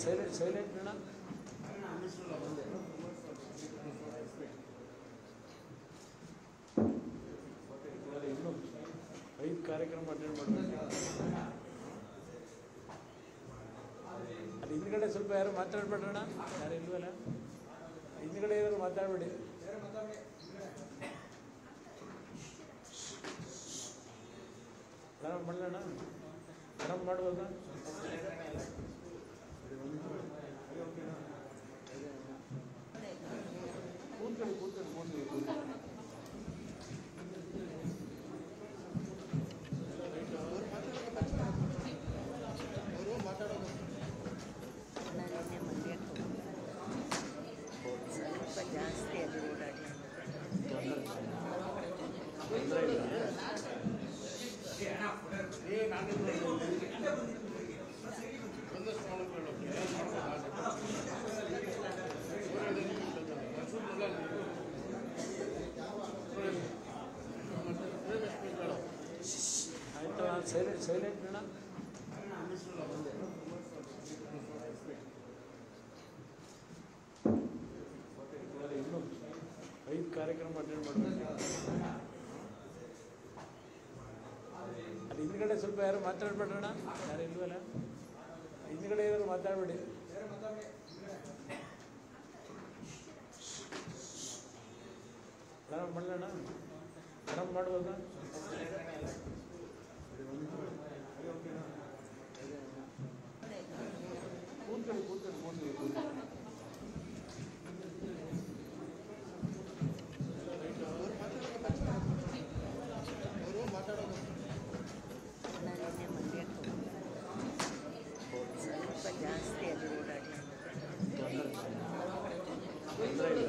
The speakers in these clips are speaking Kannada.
ಸೈಲೆಂಟ್ ಸೈಲೆಂಟ್ ಮೇಡಮ್ ಇನ್ನು ಐದು ಕಾರ್ಯಕ್ರಮ ಅಟೆಂಡ್ ಮಾಡಬೇಕು ಅಲ್ಲಿ ಹಿಂದ್ಗಡೆ ಸ್ವಲ್ಪ ಯಾರು ಮಾತಾಡ್ಬೇಡ್ರಣ ಯಾರು ಇಲ್ವಲ್ಲ ಹಿಂದ್ಗಡೆ ಇರೋರು ಮಾತಾಡ್ಬೇಡಿ ಆರಾಮ್ ಮಾಡಲಣ್ಣ ಆರಾಮ್ ಮಾಡ್ಬೋದಾ ಕೂತ್ಕೊಳ್ಳಿ ಕೂತ್ಕೊಳ್ಳಿ ಕೂತ್ಕೊಳ್ಳಿ ನಾನಿನ್ನೆ ಮಂಡ್ಯಕ್ಕೆ ಹೋಗಿದ್ದೆ. ಸ್ವಲ್ಪ ಜಾಸ್ತಿ ಅಲ್ಲಿ ಓಡಾಡಿ ತೊಂದರೆ ಇಲ್ಲ ಆಯ್ತು ನಾನು ಸೈಲೆಂಟ್ ಸೈಲೆಂಟ್ ಮೇಡಮ್ ಇನ್ನು ಐದು ಕಾರ್ಯಕ್ರಮ ಅಟೆಂಡ್ ಮಾಡಬೇಕು ಅಲ್ಲಿ ಹಿಂದ್ಗಡೆ ಸ್ವಲ್ಪ ಯಾರು ಮಾತಾಡ್ಬೇಡ್ರಣ ಯಾರು ಇಲ್ವಲ್ಲ ಹಿಂದ್ಗಡೆ ಇರೋರು ಮಾತಾಡ್ಬೇಡಿ ಆರಾಮ್ ಮಾಡಲಣ್ಣ ಆರಾಮ್ ಮಾಡ್ಬೋದಾ ಕೂತ್ಕೊಳ್ಳಿ ಕೂತ್ಕೊಳ್ಳಿ ಕೂತ್ಕೊಳ್ಳಿ ನಾನಿನ್ನೆ ಮಂಡ್ಯಕ್ಕೆ ಹೋಗಿದ್ದೆ. ಸ್ವಲ್ಪ ಜಾಸ್ತಿ ಅಲ್ಲಿ ಓಡಾಡಿ ತೊಂದರೆ ಇಲ್ಲ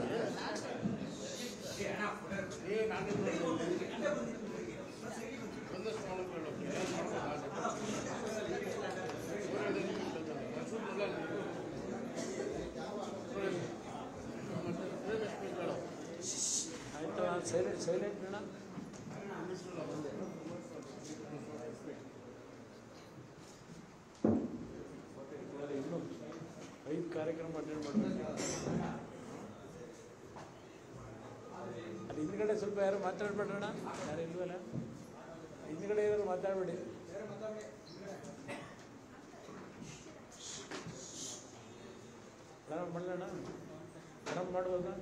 ಆಯ್ತು ನಾನು ಸೈಲೆಂಟ್ ಸೈಲೆಂಟ್ ಮೇಡಮ್ ಇನ್ನು ಐದು ಕಾರ್ಯಕ್ರಮ ಅಟೆಂಡ್ ಮಾಡಬೇಕು ಅಲ್ಲಿ ಹಿಂದ್ಗಡೆ ಸ್ವಲ್ಪ ಯಾರು ಮಾತಾಡ್ಬೇಡ್ರಣ ಯಾರು ಇಲ್ವಲ್ಲ ಹಿಂದ್ಗಡೆ ಇರೋರು ಮಾತಾಡ್ಬೇಡಿ ಆರಾಮ್ ಮಾಡಲಣ್ಣ ಆರಾಮ್ ಮಾಡ್ಬೋದಾ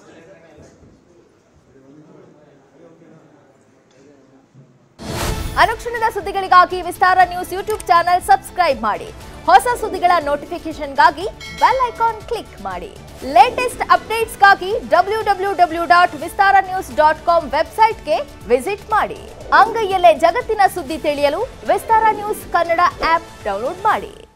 ಅನುಕ್ಷಣದ ಸುದ್ದಿಗಳಿಗಾಗಿ Vistara news YouTube channel subscribe ಮಾಡಿ ಹೊಸ ಸುದ್ದಿಗಳ ನೋಟಿಫಿಕೇಶನ್ಗಾಗಿ ಬೆಲ್ ಐಕಾನ್ ಕ್ಲಿಕ್ ಮಾಡಿ ಲೇಟೆಸ್ಟ್ ಅಪ್ಡೇಟ್ಸ್ಗಾಗಿ W W W dot Vistara news dot com ವೆಬ್ಸೈಟ್ಗೆ ವಿಸಿಟ್ ಮಾಡಿ ಅಂಗೈಯಲ್ಲೇ ಜಗತ್ತಿನ ಸುದ್ದಿ ತಿಳಿಯಲು Vistara news Kannada app download ಮಾಡಿ